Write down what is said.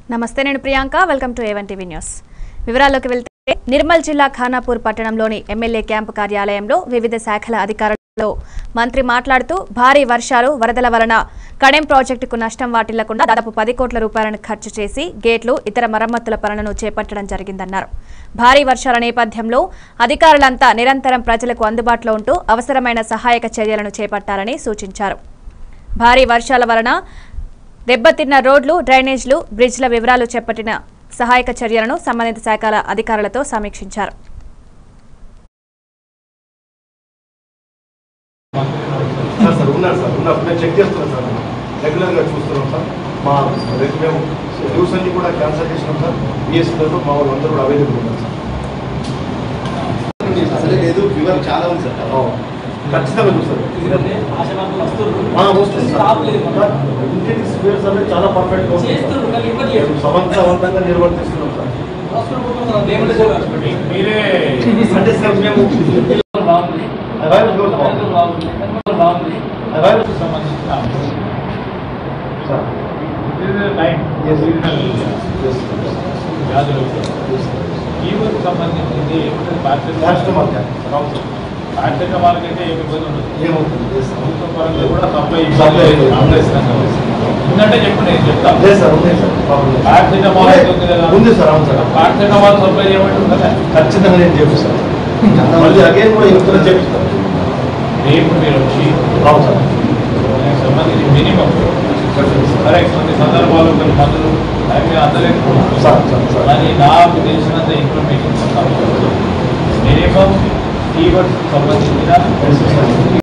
నమస్తే నేను Priyanka welcome to A one TV news వివరాల్లోకి వెళ్తే నిర్మల్ జిల్లా ఖానాపూర్ పట్టణంలోని ఎమ్మెల్యే క్యాంపు కార్యాలయంలో వివిధ శాఖల అధికారులతో మంత్రి మాట్లాడుతూ భారీ వర్షాలు వరదల వలన కడెం ప్రాజెక్టుకు నష్టం వాటిల్లకుండా దాదాపు పది కోట్ల రూపాయలను ఖర్చు చేసి గేట్లు ఇతర మరమ్మతుల పనులను చేపట్టడం జరిగిందన్నారు భారీ వర్షాల నేపథ్యంలో అధికారులంతా నిరంతరం ప్రజలకు అందుబాటులో ఉంటూ అవసరమైన సహాయక చర్యలను చేపట్టాలని సూచించారు భారీ వర్షాల వలన దెబ్బతిన్న రోడ్లు డ్రైనేజ్లు బ్రిడ్జ్ల వివరాలు చేపట్టిన సహాయక చర్యలను సంబంధిత శాఖల అధికారులతో సమీక్షించారు సార్ సార్ ఉన్నారు సార్ ఉన్నారు మేము చెక్ చేస్తున్నాం సార్ రెగ్యులర్గా చూస్తున్నాం సార్ మా రేపు మేము న్యూస్ అన్ని కూడా క్యాన్సల్ చేసినాం సార్ బిఎస్ఎన్ఎల్లో మా వాళ్ళు అందరూ కూడా అవైలబుల్ ఉన్నారు సార్ అసలే లేదు ఫీవర్ చాలా ఉంది సార్ ఆ, ఖచ్చితంగా చూస్తారు ఆ, వస్తుంది సార్ సార్, ఇంటికి స్పేర్స్ అనేది చాలా పర్ఫెక్ట్గా వస్తుంది సార్. మేము సమర్థవంతంగా నిర్వర్తిస్తున్నాం సార్ మీరే అంటే సార్ మేము అవైలబుల్ అవైలబుల్ సంబంధించిన సార్ టైం Yes. వ్యాధులు ఈ ఊరికి సంబంధించింది కస్టమర్ కేర్ అవును సార్ ఆర్థిక వాళ్ళకైతే ఏమి ఇబ్బంది ఉండదు ఏమవుతుంది Yes, sir. ప్రభుత్వ పరంగా కూడా సప్లై Supply. ఉందంటే చెప్పు నేను చెప్తాను లేదు సార్ ఉంది సార్ ప్రాబ్లం లేదు. పారాసిటమాల్ అయితే ఉంది కదా ఉంది సార్ అవును సార్ పారాసిటమాల్ సప్లై చేయమంటుంది కదా ఖచ్చితంగా నేను చేపిస్తాను మళ్ళీ అగైన్ కూడా ఇంట్లో చేపిస్తాను రేపు మీరు వచ్చి అవును సార్ దానికి సంబంధించి మినిమం సరే కొన్ని సందర్భాలు కొన్ని మందులు అవి మీరు అందలేదు సార్ సార్ సార్ కానీ నాకు తెలిసినంత ఇన్ఫర్మేషన్ మినిమం ఫీవర్స్ సంబంధించిన